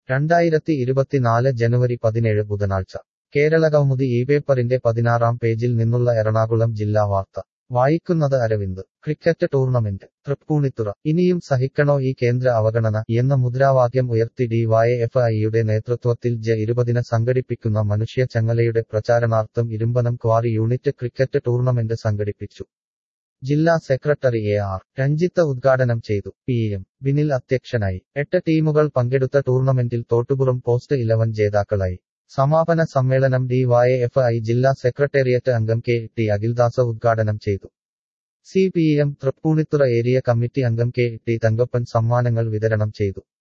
രണ്ടായിരത്തി ഇരുപത്തിനാല് ജനുവരി പതിനേഴ് ബുധനാഴ്ച കേരളകൗമുദി ഈ പേപ്പറിന്റെ പതിനാറാം പേജിൽ നിന്നുള്ള എറണാകുളം ജില്ലാ വാർത്ത വായിക്കുന്നത് അരവിന്ദ് ക്രിക്കറ്റ് ടൂർണമെന്റ് തൃപ്പൂണിത്തുറ ഇനിയും സഹിക്കണോ ഈ കേന്ദ്ര അവഗണന എന്ന മുദ്രാവാക്യം ഉയർത്തി ഡിവൈഎഫ് ഐയുടെ നേതൃത്വത്തിൽ ജ ഇരുപതിന് സംഘടിപ്പിക്കുന്ന മനുഷ്യ ചങ്ങലയുടെ പ്രചാരണാർത്ഥം Irumpanam quarry unit cricket tournament സംഘടിപ്പിച്ചു ജില്ലാ സെക്രട്ടറി എ ആർ രഞ്ജിത്ത് ഉദ്ഘാടനം ചെയ്തു പി എം ബിനിൽ അധ്യക്ഷനായി എട്ട് ടീമുകൾ പങ്കെടുത്ത ടൂർണമെന്റിൽ തോട്ടുപുറം പോസ്റ്റ് ഇലവൻ ജേതാക്കളായി സമാപന സമ്മേളനം ഡിവൈഎഫ് ഐ ജില്ലാ സെക്രട്ടേറിയറ്റ് അംഗം കെ ടി അഖിൽദാസ ഉദ്ഘാടനം ചെയ്തു C P M Thrippunithura area committee അംഗം കെ ടി തങ്കപ്പൻ സമ്മാനങ്ങൾ വിതരണം ചെയ്തു